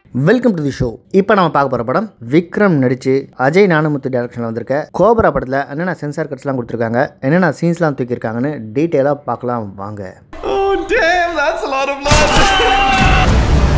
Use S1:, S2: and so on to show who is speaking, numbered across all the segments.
S1: Welcome to the show இப்போ நம்ம பார்க்க போகிற படம் விக்ரம் நடிச்சு அஜய் நானுமுத்து டேரக்ஷனில் வந்திருக்க கோபரா படத்தில் என்னென்ன சென்சார் கட்ஸ்லாம் கொடுத்துருக்காங்க என்னென்ன சீன்ஸ்லாம் தூக்கியிருக்காங்கன்னு டீட்டெயிலாக பார்க்கலாம் வாங்க
S2: Oh, damn, that's a lot of blood.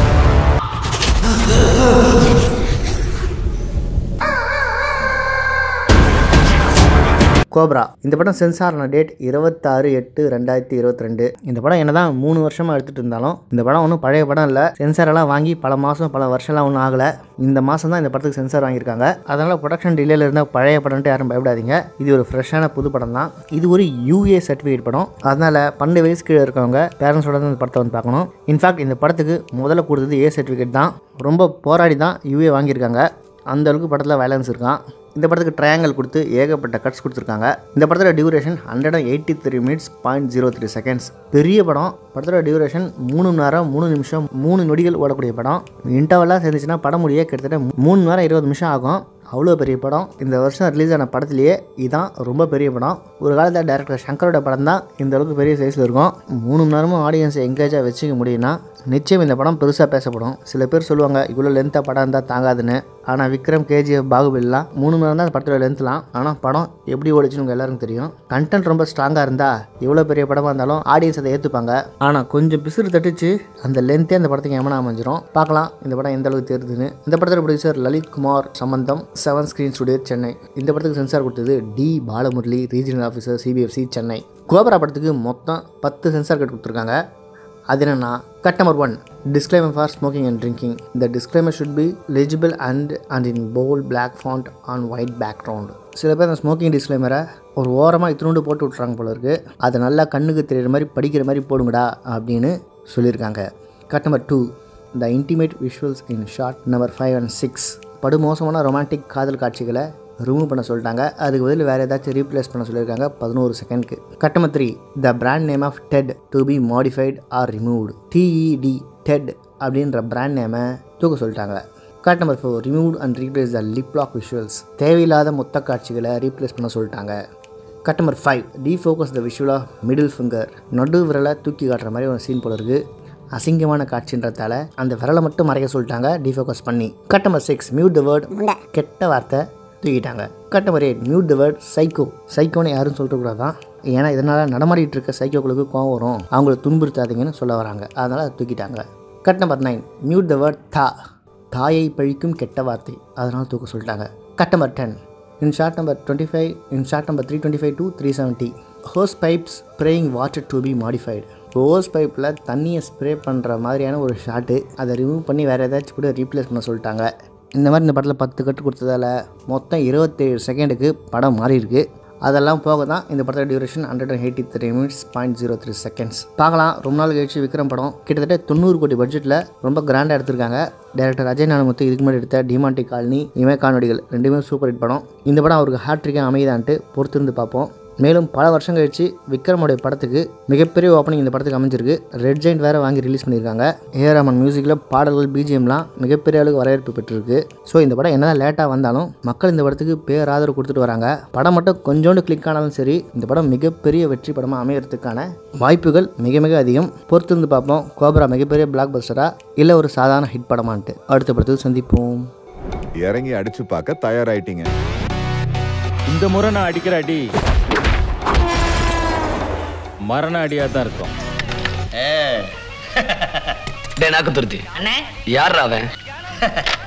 S1: Cobra இந்த படம் சென்சார் ஆன டேட் இருபத்தாறு எட்டு ரெண்டாயிரத்தி இருபத்தி ரெண்டு இந்த படம் என்னதான் மூணு வருஷமாக எடுத்துகிட்டு இருந்தாலும் இந்த படம் ஒன்றும் பழைய படம் இல்லை சென்சார் எல்லாம் வாங்கி பல மாதம் பல வருஷம்லாம் ஒன்றும் ஆகலை இந்த மாதம் தான் இந்த படத்துக்கு சென்சார் வாங்கியிருக்காங்க அதனால் ப்ரொடக்ஷன் டிலேல இருந்த பழைய படம்ட்டு யாரும் பயப்படாதீங்க இது ஒரு ஃப்ரெஷ்ஷான புது படம் தான் இது ஒரு யூஏ சர்டிஃபிகேட் படம் அதனால் பன்னெண்டு வயசு கீழே இருக்கவங்க பேரண்ட்ஸோட தான் இந்த படத்தை வந்து பார்க்கணும் இன்ஃபேக்ட் இந்த படத்துக்கு முதல்ல கொடுத்தது ஏ சர்டிஃபிகேட் தான் ரொம்ப போராடி தான் யூஏ வாங்கியிருக்காங்க அந்த அளவுக்கு படத்தில் வயலன்ஸ் இருக்கான் இந்த படத்துக்கு ட்ரையாங்கல் கொடுத்து ஏகப்பட்ட கட்ஸ் கொடுத்துருக்காங்க இந்த படத்தோட duration hundred and eighty three minutes point zero three seconds பெரிய படம் படத்தோட டியூரேஷன் மூணு மணி நேரம் மூணு நிமிஷம் மூணு நொடிகள் ஓடக்கூடிய படம் இன்டர்வலாக சேர்ந்துச்சுன்னா படம் முடிய கிட்டத்தட்ட மூணு மணி நேரம் இருபது நிமிஷம் ஆகும் அவ்வளோ பெரிய படம் இந்த வருஷம் ரிலீஸ் ஆன படத்துலேயே இதான் ரொம்ப பெரிய படம் ஒரு காலத்தில் டேரக்டர் சங்கரோட படம் தான் இந்த அளவுக்கு பெரிய சைஸில் இருக்கும் மூணு மணி நேரமும் ஆடியன்ஸை எங்கேஜாக வச்சுக்க முடியும்னா நிச்சயம் இந்த படம் பெருசாக பேசப்படும் சில பேர் சொல்லுவாங்க இவ்வளோ லென்த்தாக படம் இருந்தால் தாங்காதுன்னு ஆனால் விக்ரம் கேஜிஎஃப் பாகுபலிலாம் மூணு மணி நேரம் தான் அந்த படத்தோட லென்த்லாம் ஆனால் படம் எப்படி ஓடிச்சுன்னு உங்கள் எல்லாருக்கும் தெரியும் கண்டென்ட் ரொம்ப ஸ்ட்ராங்காக இருந்தால் எவ்வளோ பெரிய படமாக இருந்தாலும் ஆடியன்ஸ் அதை ஏற்றுப்பாங்க ஆனால் கொஞ்சம் பிசுறு தட்டிச்சு அந்த லென்த்தே அந்த படத்துக்கு எமனா அமைஞ்சிரும் பார்க்கலாம் இந்த படம் எந்த அளவுக்கு தெரியுதுன்னு இந்த படத்தோட ப்ரொடியூசர் லலித் குமார் சம்பந்தம் செவன் ஸ்க்ரீன் ஸ்டுடியோ சென்னை இந்த படத்துக்கு சென்சார் கொடுத்தது T Balamurali regional officer CBFC Chennai Cobra படத்துக்கு மொத்தம் பத்து சென்சார் கட் கொடுத்துருக்காங்க அது என்னென்னா cut number one disclaimer for smoking and drinking இந்த disclaimer should be legible and and in bold black font on white background சில பேர் அந்த ஸ்மோக்கிங் டிஸ்க்ளைமரை ஒரு ஓரமாக இத்தினோண்டு போட்டு விட்றாங்க போல இருக்கு அதை நல்லா கண்ணுக்கு தெரியுற மாதிரி படிக்கிற மாதிரி போடுங்கடா அப்படின்னு சொல்லியிருக்காங்க cut number two the intimate visuals in short number five and six படுமோசமான ரொமான்டிக் காதல் காட்சிகளை ரிமூவ் பண்ண சொல்லிட்டாங்க அதுக்கு பதில் வேறு ஏதாச்சும் ரீப்ளேஸ் பண்ண சொல்லியிருக்காங்க பதினோரு செகண்ட்க்கு cut number three the brand name of Det to be modified or removed DET Det அப்படின்ற பிராண்ட் நேமை தூக்க சொல்லிட்டாங்க cut number four remove and replace the lip lock visuals தேவையில்லாத மொத்த காட்சிகளை ரீப்ளேஸ் பண்ண சொல்லிட்டாங்க cut number five defocus the visual of middle finger நடு விரலை தூக்கி காட்டுற மாதிரி ஒரு சீன் போல இருக்குது அசிங்கமான காட்சின்றதால அந்த விரலை மட்டும் மறைக்க சொல்லிட்டாங்க டிஃபோக்கஸ் பண்ணி cut number six mute the word கெட்ட வார்த்தை தூக்கிட்டாங்க cut number eight mute the word psycho சைக்கோன்னு யாரும் சொல்லிடக்கூடாதான் ஏன்னா இதனால் நடமாடிட்டு இருக்க சைக்கோக்களுக்கு கோவம் வரும் அவங்கள துன்புறுத்தாதீங்கன்னு சொல்ல வராங்க அதனால் அதை தூக்கிட்டாங்க cut number nine mute the word தா தாயை பழிக்கும் கெட்ட வார்த்தை அதனால் தூக்க சொல்லிட்டாங்க cut number ten in short number twenty five in short number three twenty five to three seventy hose pipes spraying water to be modified hose பைப்பில் தண்ணியை ஸ்ப்ரே பண்ணுற மாதிரியான ஒரு ஷாட்டு அதை ரிமூவ் பண்ணி வேறு ஏதாச்சும் கூட ரீப்ளேஸ் பண்ண சொல்லிட்டாங்க இந்த மாதிரி இந்த படத்தில் பத்து கட்டு கொடுத்ததால மொத்தம் இருபத்தேழு செகண்டுக்கு படம் மாறி இருக்கு அதெல்லாம் போக தான் இந்த படத்தோட duration hundred and eighty three minutes point zero three seconds பார்க்கலாம் ரொம்ப நாள் கழிச்சு விக்ரம் படம் கிட்டத்தட்ட தொண்ணூறு கோடி பட்ஜெட்டில் ரொம்ப கிராண்டாக எடுத்திருக்காங்க டேரக்டர் அஜய் நானமுத்து இதுக்கு முன்னாடி எடுத்த டிமாண்டி காலனி இமை காணொடிகள் ரெண்டுமே சூப்பர் ஹிட் படம் இந்த படம் அவருக்கு ஹாட்ரிக்காக அமையுதான்ட்டு பொறுத்திருந்து பார்ப்போம் மேலும் பல வருஷம் கழிச்சு விக்ரமுடைய படத்துக்கு மிகப்பெரிய ஓப்பனிங் இந்த படத்துக்கு அமைஞ்சிருக்கு ரெட் ஜெயிண்ட் வேறு வாங்கி ரிலீஸ் பண்ணியிருக்காங்க ஏஆர் ரமன் மியூசிக்கில் பாடல்கள் பிஜிஎம்லாம் மிகப்பெரிய அளவுக்கு வரவேற்பு பெற்றிருக்கு ஸோ இந்த படம் என்னதான் லேட்டாக வந்தாலும் மக்கள் இந்த படத்துக்கு பேராதரவு கொடுத்துட்டு வராங்க படம் மட்டும் கொஞ்சோண்டு கிளிக் ஆனாலும் சரி இந்த படம் மிகப்பெரிய வெற்றி படமாக அமையறதுக்கான வாய்ப்புகள் மிக மிக அதிகம் பொறுத்திருந்து பார்ப்போம் கோப்ரா மிகப்பெரிய பிளாக் பஸ்டரா இல்லை ஒரு சாதாரண ஹிட் படமான்ட்டு அடுத்த படத்தில் சந்திப்போம்
S3: இறங்கி அடிச்சு பார்க்க தயாராயிட்டீங்க
S4: இந்த முறை நான் அடிக்கிற அடி மரண அடியா தான் இருக்கும்
S5: டே நாக்கு துருத்தி யார் அவன்